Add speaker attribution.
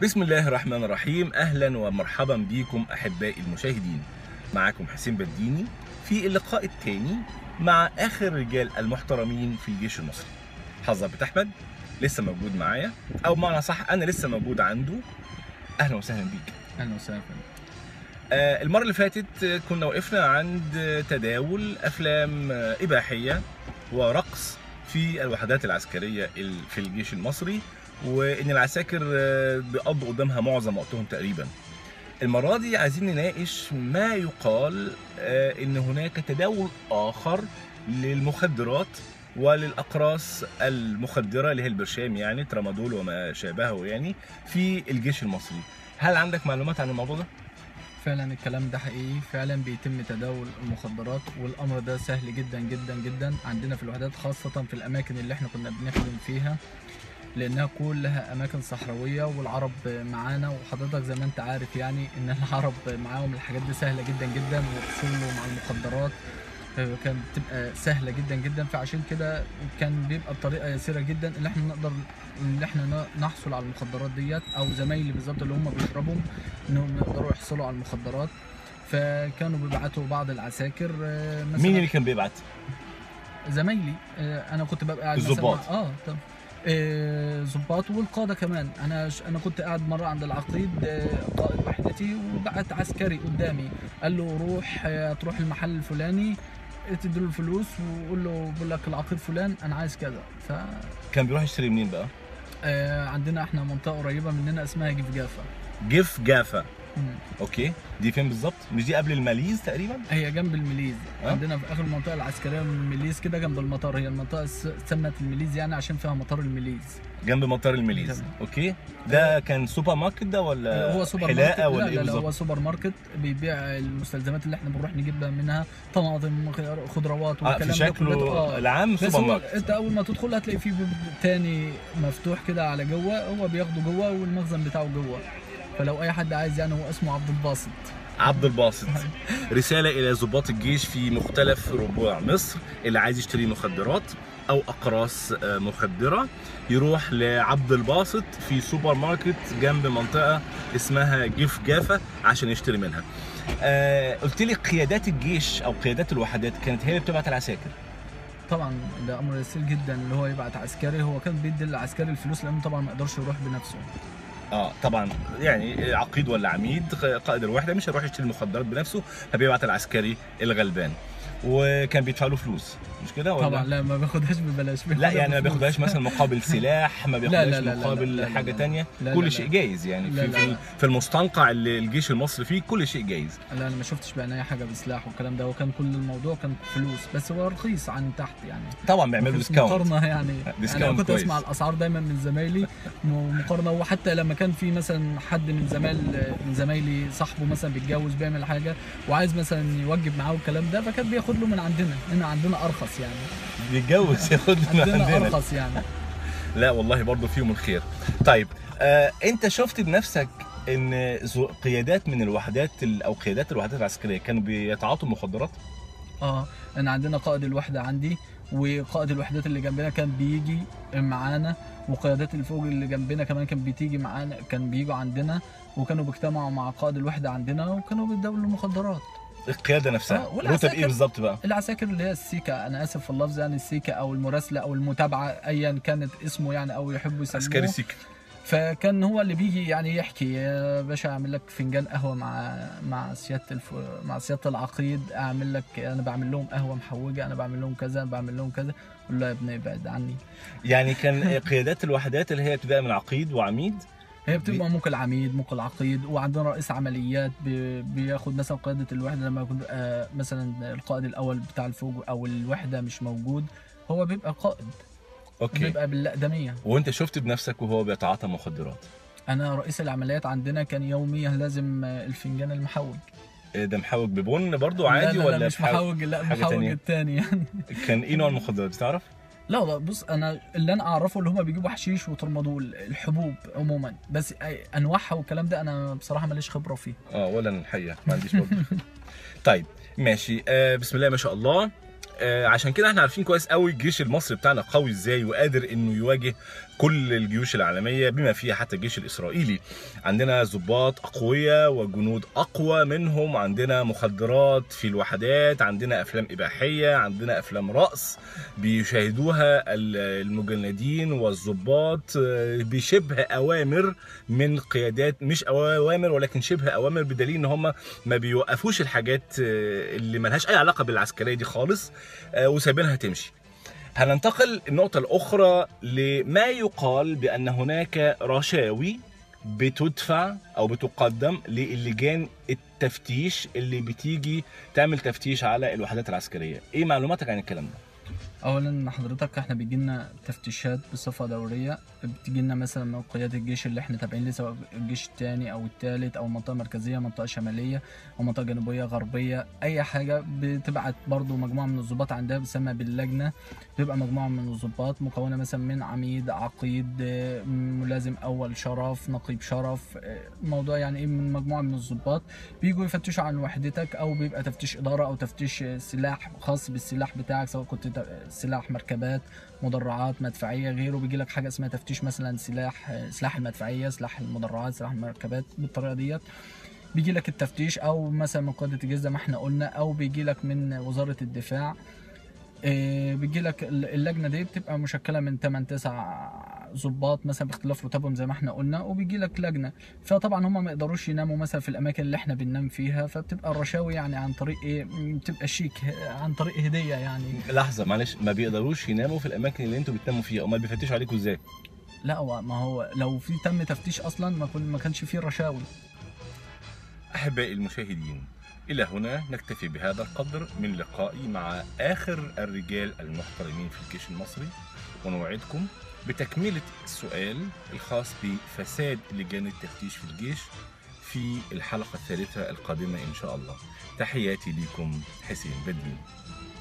Speaker 1: بسم الله الرحمن الرحيم اهلا ومرحبا بكم احبائي المشاهدين معكم حسين بديني في اللقاء الثاني مع اخر رجال المحترمين في الجيش المصري حظبت احمد لسه موجود معايا او معنى صح انا لسه موجود عنده اهلا وسهلا بيك
Speaker 2: اهلا وسهلا
Speaker 1: آه، المره اللي فاتت آه، كنا وقفنا عند آه، تداول افلام آه، اباحيه ورقص في الوحدات العسكريه ال- في الجيش المصري وان العساكر آه، بيقضوا قدامها معظم وقتهم تقريبا المره دي عايزين نناقش ما يقال آه، ان هناك تداول اخر للمخدرات وللاقراص المخدره اللي هي البرشام يعني ترامادول وما شابهه يعني في الجيش المصري هل عندك معلومات عن الموضوع ده
Speaker 2: فعلا الكلام ده حقيقي فعلا بيتم تداول المخدرات والامر ده سهل جدا جدا جدا عندنا في الوحدات خاصه في الاماكن اللي احنا كنا بنخدم فيها لانها كلها اماكن صحراويه والعرب معانا وحضرتك زي ما انت عارف يعني ان العرب معاهم الحاجات دي سهله جدا جدا ووصولهم مع المخدرات آه، كانت بتبقى سهله جدا جدا فعشان كده كان بيبقى بطريقه يسيره جدا اللي احنا نقدر ان احنا ن- نحصل على المخدرات ديت او زمايلي بالظبط اللي هم بيشربهم انهم يقدروا يحصلوا على المخدرات فكانوا بيبعتوا بعض العساكر آه، مثلا
Speaker 1: مين اللي كان بيبعت؟
Speaker 2: زمايلي آه، انا كنت ببقى قاعد مثلاً
Speaker 1: الضباط.
Speaker 2: مع- اه طب آه، ضباط والقاده كمان انا ش... انا كنت قاعد مره عند العقيد آه، قائد وحدتي وبعت عسكري قدامي قال له روح آه، تروح المحل الفلاني تديله الفلوس وقول له بقول لك العقيد فلان انا عايز كذا ف
Speaker 1: كان بيروح يشتري منين بقى؟
Speaker 2: آه، عندنا احنا منطقه قريبه مننا اسمها جيف جافا
Speaker 1: جيف جافا
Speaker 2: مم.
Speaker 1: اوكي دي فين بالظبط؟ مش دي قبل الماليز تقريبا؟
Speaker 2: هي جنب الميليز
Speaker 1: أه؟
Speaker 2: عندنا في اخر المنطقه العسكريه من الميليز كده جنب المطار هي المنطقه س- سمت الميليز يعني عشان فيها مطار الميليز
Speaker 1: جنب مطار الماليز
Speaker 2: تمام.
Speaker 1: اوكي ده كان سوبر ماركت ده ولا
Speaker 2: هو سوبر
Speaker 1: حلاقه
Speaker 2: ماركت
Speaker 1: ولا
Speaker 2: لا
Speaker 1: ايه
Speaker 2: لا, لا هو
Speaker 1: بالظبط؟
Speaker 2: سوبر ماركت بيبيع المستلزمات اللي احنا بنروح نجيبها منها طماطم خيار- خضروات
Speaker 1: اه
Speaker 2: والكلام
Speaker 1: في
Speaker 2: ده
Speaker 1: شكله
Speaker 2: كله اه
Speaker 1: العام
Speaker 2: بس
Speaker 1: سوبر
Speaker 2: هو
Speaker 1: ماركت
Speaker 2: انت اول ما تدخل هتلاقي فيه باب تاني مفتوح كده على جوه هو بياخده جوه والمخزن بتاعه جوه فلو اي حد عايز يعني هو اسمه عبد الباسط
Speaker 1: عبد الباسط رساله الى ضباط الجيش في مختلف ربوع مصر اللي عايز يشتري مخدرات او اقراص آه، مخدره يروح لعبد الباسط في سوبر ماركت جنب منطقه اسمها جيف جافا عشان يشتري منها آه قلت لي قيادات الجيش او قيادات الوحدات كانت هي اللي بتبعت العساكر
Speaker 2: طبعا ده امر يسير جدا اللي هو يبعت عسكري هو كان بيدي العسكري الفلوس لانه طبعا ما يقدرش يروح بنفسه
Speaker 1: اه طبعا يعني عقيد ولا عميد قائد الوحده مش هيروح يشتري المخدرات بنفسه فبيبعت العسكري الغلبان وكان بيدفع له فلوس مش كده ولا
Speaker 2: طبعا لا ما بياخدهاش ببلاش
Speaker 1: لا
Speaker 2: بياخدها
Speaker 1: يعني ما
Speaker 2: بفلوس.
Speaker 1: بياخدهاش مثلا مقابل سلاح ما
Speaker 2: لا،
Speaker 1: بياخدهاش
Speaker 2: لا، لا، لا،
Speaker 1: مقابل
Speaker 2: لا، لا،
Speaker 1: حاجه
Speaker 2: لا.
Speaker 1: تانية
Speaker 2: لا،
Speaker 1: كل
Speaker 2: لا،
Speaker 1: شيء
Speaker 2: لا.
Speaker 1: جايز يعني
Speaker 2: لا،
Speaker 1: في
Speaker 2: لا،
Speaker 1: في
Speaker 2: لا.
Speaker 1: في المستنقع اللي الجيش المصري فيه كل شيء جايز
Speaker 2: لا انا ما شفتش بعناية حاجه بسلاح والكلام ده وكان كل الموضوع كان فلوس بس هو رخيص عن تحت يعني
Speaker 1: طبعا بيعملوا
Speaker 2: مفيش
Speaker 1: ديسكاونت
Speaker 2: مقارنه يعني
Speaker 1: ديسكاونت
Speaker 2: انا كنت
Speaker 1: كويس.
Speaker 2: اسمع الاسعار دايما من زمايلي م- مقارنه وحتى لما كان في مثلا حد من زمايل من زمايلي صاحبه مثلا بيتجوز بيعمل حاجه وعايز مثلا يوجب معاه الكلام ده فكان بياخد له من عندنا هنا عندنا ارخص يعني
Speaker 1: بيتجوز ياخد من
Speaker 2: عندنا
Speaker 1: عندنا
Speaker 2: ارخص يعني
Speaker 1: لا والله برضه فيهم الخير طيب آه انت شفت بنفسك ان زو- قيادات من الوحدات ال- او قيادات الوحدات العسكريه كانوا بيتعاطوا مخدرات
Speaker 2: اه انا عندنا قائد الوحده عندي وقائد الوحدات اللي جنبنا كان بيجي معانا وقيادات الفوق اللي جنبنا كمان كان بتيجي معانا كان بيجوا عندنا وكانوا بيجتمعوا مع قائد الوحده عندنا وكانوا بيتداولوا المخدرات
Speaker 1: القياده نفسها
Speaker 2: آه،
Speaker 1: رتب
Speaker 2: والعساكر-
Speaker 1: ايه بالظبط بقى
Speaker 2: العساكر اللي هي السيكا انا اسف في اللفظ يعني السيكا او المراسله او المتابعه ايا كانت اسمه يعني او يحبوا يسموه
Speaker 1: عسكري سيك
Speaker 2: فكان هو اللي بيجي يعني يحكي يا باشا اعمل لك فنجان قهوه مع مع سياده الف... مع سياده العقيد اعمل لك انا بعمل لهم قهوه محوجه انا بعمل لهم كذا بعمل لهم كذا قول له يا ابني ابعد عني
Speaker 1: يعني كان قيادات الوحدات اللي هي ابتداء من عقيد وعميد
Speaker 2: هي بتبقى ممكن العميد ممكن العقيد وعندنا رئيس عمليات بي- بياخد مثلا قياده الوحده لما يكون آه، مثلا القائد الاول بتاع الفوج او الوحده مش موجود هو بيبقى قائد
Speaker 1: اوكي
Speaker 2: بيبقى بالاقدميه
Speaker 1: وانت شفت بنفسك وهو بيتعاطى مخدرات
Speaker 2: انا رئيس العمليات عندنا كان يوميا لازم آه، الفنجان المحوج
Speaker 1: إيه ده محوج ببن برضو
Speaker 2: لا
Speaker 1: عادي
Speaker 2: لا
Speaker 1: ولا
Speaker 2: لا مش
Speaker 1: بحاول-
Speaker 2: محوج لا
Speaker 1: حاجة
Speaker 2: محوج
Speaker 1: تانية؟
Speaker 2: التاني يعني
Speaker 1: كان ايه نوع المخدرات بتعرف
Speaker 2: لا لا بص انا اللي انا اعرفه اللي هم بيجيبوا حشيش وترمادول الحبوب عموما بس أي- انواعها والكلام ده انا بصراحه ماليش خبره فيه
Speaker 1: اه ولا أنا الحقيقه ما عنديش برضه طيب ماشي آه بسم الله ما شاء الله آه، عشان كده احنا عارفين كويس قوي الجيش المصري بتاعنا قوي ازاي وقادر انه يواجه كل الجيوش العالميه بما فيها حتى الجيش الاسرائيلي عندنا ضباط اقوياء وجنود اقوى منهم عندنا مخدرات في الوحدات عندنا افلام اباحيه عندنا افلام رقص بيشاهدوها ال- المجندين والضباط آه، بشبه اوامر من قيادات مش اوامر ولكن شبه اوامر بدليل ان هم ما بيوقفوش الحاجات آه، اللي ملهاش اي علاقه بالعسكريه دي خالص آه، وسايبينها تمشي هننتقل النقطة الأخرى لما يقال بأن هناك رشاوي بتدفع أو بتقدم للجان التفتيش اللي بتيجي تعمل تفتيش على الوحدات العسكرية إيه معلوماتك عن الكلام ده؟
Speaker 2: اولا حضرتك احنا بيجي لنا تفتيشات بصفه دوريه بتجي لنا مثلا من قياده الجيش اللي احنا تابعين ليه سواء الجيش الثاني او الثالث او منطقه مركزيه منطقه شماليه او منطقه جنوبيه غربيه اي حاجه بتبعت برضو مجموعه من الضباط عندها بتسمى باللجنه بتبقى مجموعه من الضباط مكونه مثلا من عميد عقيد آه، ملازم اول شرف نقيب شرف آه، موضوع يعني ايه من مجموعه من الضباط بيجوا يفتشوا عن وحدتك او بيبقى تفتيش اداره او تفتيش سلاح خاص بالسلاح بتاعك سواء كنت ت- سلاح مركبات مدرعات مدفعيه غيره بيجي لك حاجه اسمها تفتيش مثلا سلاح سلاح المدفعيه سلاح المدرعات سلاح المركبات بالطريقه ديت بيجي لك التفتيش او مثلا من قاده الجيش زي ما احنا قلنا او بيجي لك من وزاره الدفاع إيه، بيجي لك ال- اللجنه دي بتبقى مشكله من 8 9 ضباط مثلا باختلاف رتبهم زي ما احنا قلنا وبيجي لك لجنه فطبعا هم ما يقدروش يناموا مثلا في الاماكن اللي احنا بننام فيها فبتبقى الرشاوي يعني عن طريق ايه م، بتبقى شيك ه- عن طريق هديه يعني
Speaker 1: لحظة معلش ما بيقدروش يناموا في الأماكن اللي أنتوا بتناموا فيها أمال بيفتشوا عليكم إزاي؟
Speaker 2: لا هو ما هو لو في تم تفتيش اصلا ما كن ما كانش فيه رشاوي
Speaker 1: أحبائي المشاهدين إلى هنا نكتفي بهذا القدر من لقائي مع آخر الرجال المحترمين في الجيش المصري ونوعدكم بتكملة السؤال الخاص بفساد لجان التفتيش في الجيش في الحلقة الثالثة القادمة إن شاء الله تحياتي لكم حسين بدري